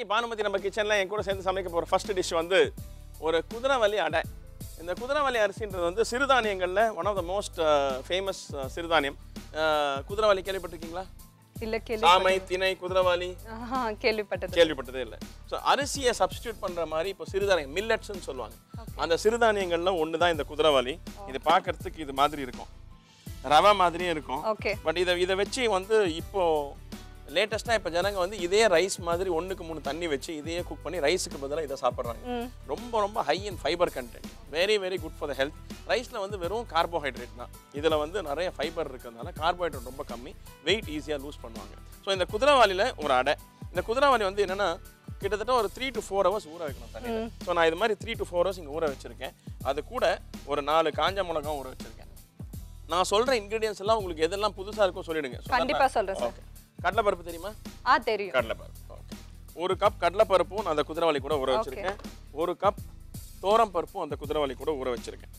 பானுமதி நம்ம கிச்சனில் என் கூட சேர்ந்து சமைக்க போகிற ஃபர்ஸ்ட் டிஷ் வந்து ஒரு குதிரைவலி அடை இந்த குதிரைவலி அரிசின்றது வந்து சிறுதானியங்களில் one of the most famous சிறுதானியம் அஹ், குதிரைவாலி கேள்விப்பட்டிருக்கீங்களா இல்ல கேள்வி சாமை திணை குதிரைவாலி ஆஹா, கேள்விப்பட்டது கேள்விப்பட்டதே இல்லை ஸோ அரிசியை சப்ஸ்டியூட் பண்ணுற மாதிரி இப்போ சிறுதானியம் மில்லட்ஸ்னு சொல்லுவாங்க அந்த சிறுதானியங்களில் ஒன்று தான் இந்த குதிரைவாலி இது பார்க்கறதுக்கு இது மாதிரி இருக்கும் ரவை மாதிரியே இருக்கும் ஓகே பட் இதை இதை வச்சு வந்து இப்போ லேட்டஸ்ட்டாக இப்போ ஜனங்க வந்து இதே ரைஸ் மாதிரி ஒன்றுக்கு மூணு தண்ணி வச்சு இதையே குக் பண்ணி ரைஸுக்கு பதிலாக இதை சாப்பிட்றாங்க ம் ரொம்ப ரொம்ப high in fibre content very very good for the health ரைஸில் வந்து வெறும் கார்போஹைட்ரேட் தான் இதில் வந்து நிறைய ஃபைபர் இருக்கிறதுனால கார்போஹைட்ரேட் ரொம்ப கம்மி வெயிட் ஈஸியாக லூஸ் பண்ணுவாங்க ஸோ இந்த குதிரைவாலியில் ஒரு அடை இந்த குதிரைவாலி வந்து என்னென்னா கிட்டத்தட்ட ஒரு த்ரீ டு ஃபோர் ஹவர்ஸ் ஊற வைக்கணும் தண்ணியில் ஸோ நான் இது மாதிரி த்ரீ டு ஃபோர் ஹவர்ஸ் இங்கே ஊற வச்சுருக்கேன் அது கூட ஒரு நாலு காஞ்ச மிளகாவும் ஊற வச்சுருக்கேன் நான் சொல்கிற இன்க்ரீடியன்ஸ் எல்லாம் உங்களுக்கு எதெல்லாம் புதுசாக இருக்கோ சொல்லிடுங்க கண்டிப்பா சொல்றேன் சார் ஓகே கடலைப்பருப்பு தெரியுமா ஆ தெரியும் கடலைப்பருப்பு ஓகே ஒரு கப் கடலைப்பருப்பும் நான் அந்த குதிரைவாலி கூட ஊற வச்சிருக்கேன் ஒரு கப் தோரம் பருப்பும் அந்த குதிரைவாலி கூட ஊற வச்சிருக்கேன்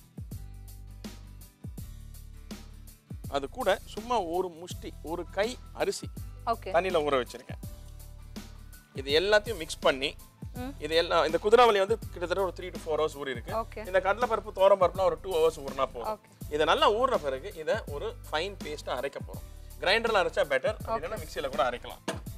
அது கூட சும்மா ஒரு முஷ்டி ஒரு கை அரிசி ஓகே தண்ணியில் ஊற வச்சிருக்கேன் இது எல்லாத்தையும் மிக்ஸ் பண்ணி ம். இது எல்லாம் இந்த குதிரைவாலி வந்து கிட்டத்தட்ட ஒரு த்ரீ டு ஃபோர் ஹவர்ஸ் ஊறி இருக்கு ஓகே இந்த கடலைப்பருப்பு தோரம் பருப்புலாம் ஒரு டூ ஹவர்ஸ் ஊறினா போதும் ஓகே இதை நல்லா ஊறின பிறகு இதை ஒரு ஃபைன் பேஸ்ட்டாக அரைக்க போகிறோம் கிரைண்டரில் அரைச்சா பெட்டர் அப்படின்னா மிக்சியில் கூட அரைக்கலாம்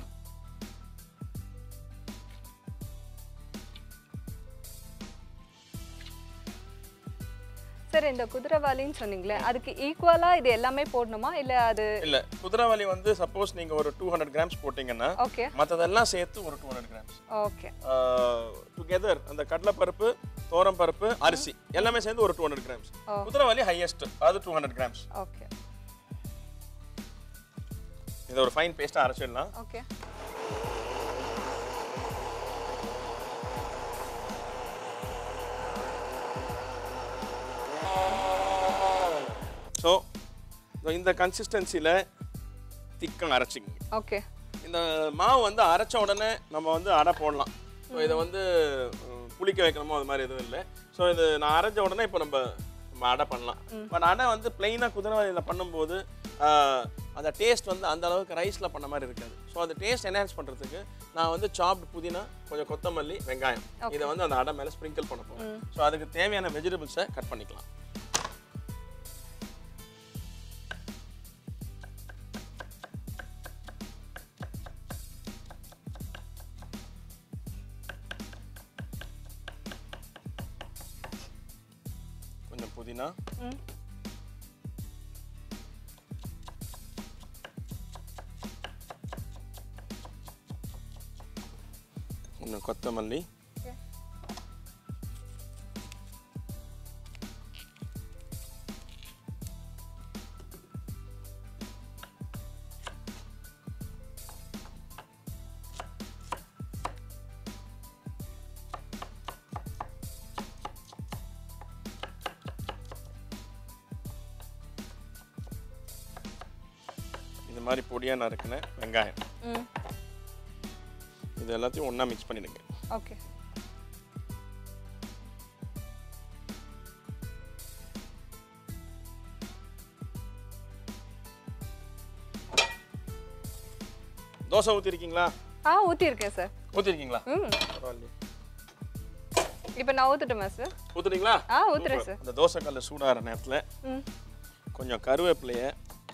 சார் இந்த குதிரைவாலின்னு சொன்னீங்களே அதுக்கு ஈக்குவலா இது எல்லாமே போடணுமா இல்ல அது இல்ல குதிரைவாலி வந்து சப்போஸ் நீங்க ஒரு டூ ஹண்ட்ரட் கிராம்ஸ் போட்டீங்கன்னா ஓகே மற்றதெல்லாம் சேர்த்து ஒரு two hundred grams okay together அந்த கடலைப்பருப்பு தோரம் பருப்பு அரிசி எல்லாமே சேர்ந்து ஒரு டூ ஹண்ட்ரட் கிராம்ஸ் ஓ. குதிரைவாலி ஹையஸ்ட் அது டூ ஹண்ட்ரட் கிராம்ஸ் ஓகே இதை ஒரு ஃபைன் பேஸ்ட்டாக அரைச்சிடலாம் ஓகே ஸோ இந்த கன்சிஸ்டன்சியில் திக்காக அரைச்சிங்க ஓகே இந்த மாவு வந்து அரைச்ச உடனே நம்ம வந்து அடை போடலாம் ஸோ இதை வந்து உம், புளிக்க வைக்கணுமோ அது மாதிரி எதுவும் இல்லை ஸோ இது நான் அரைச்ச உடனே இப்போ நம்ம நம்ம அடை பண்ணலாம் பட் அடை வந்து பிளெயினாக குதிரைவாலியில் பண்ணும்போது ஆஹ், அந்த டேஸ்ட் வந்து அந்த அளவுக்கு ரைஸில் பண்ண மாதிரி இருக்காது ஸோ அந்த டேஸ்ட் என்ஹான்ஸ் பண்ணுறதுக்கு நான் வந்து சாப்டு புதினா கொஞ்சம் கொத்தமல்லி வெங்காயம் இதை வந்து அந்த அடை மேலே ஸ்ப்ரிங்கிள் பண்ண போகிறேன் ஸோ அதுக்கு தேவையான வெஜிடபிள்ஸை கட் பண்ணிக்கலாம் கொஞ்சம் புதினா ம் கொஞ்சம் கொத்தமல்லி ஓகே இது மாதிரி பொடியாக நறுக்கின வெங்காயம் ம் இது எல்லாத்தையும் ஒன்றா மிக்ஸ் பண்ணிடுங்க ஓகே தோசை ஊற்றிருக்கீங்களா ஆ ஊற்றிருக்கேன் சார் ஊற்றிருக்கீங்களா ம் பரவாயில்லையே இப்போ நான் ஊற்றட்டுமா சார் ஊற்றுறீங்களா ஆ ஊற்றுறேன் சார் அந்த தோசை கல்ல சூடாகிற நேரத்தில் ம் கொஞ்சம் கருவேப்பிலையை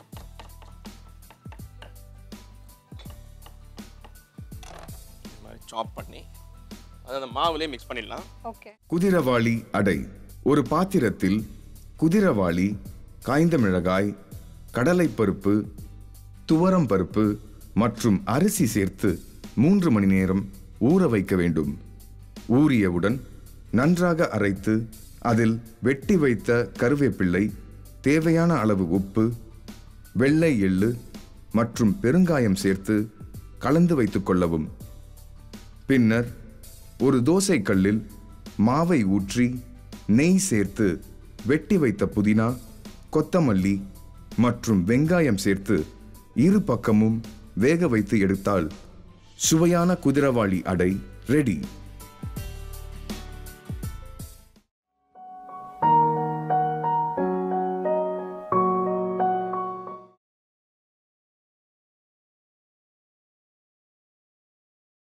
இந்த மாதிரி சாப் பண்ணி அதை அந்த மாவுலேயே மிக்ஸ் பண்ணிடலாம் ஓகே குதிரவாளி அடை ஒரு பாத்திரத்தில் குதிரவாளி காய்ந்த மிளகாய் கடலைப்பருப்பு துவரம் பருப்பு மற்றும் அரிசி சேர்த்து மூன்று மணி நேரம் ஊற வைக்க வேண்டும் ஊறியவுடன் நன்றாக அரைத்து அதில் வெட்டி வைத்த கருவேப்பிள்ளை தேவையான அளவு உப்பு வெள்ளை எள்ளு மற்றும் பெருங்காயம் சேர்த்து கலந்து வைத்துக் கொள்ளவும் பின்னர் ஒரு தோசை கல்லில் மாவை ஊற்றி நெய் சேர்த்து வெட்டி வைத்த புதினா கொத்தமல்லி மற்றும் வெங்காயம் சேர்த்து இரு பக்கமும் வேக வைத்து எடுத்தால் சுவையான குதிரவாளி அடை ரெடி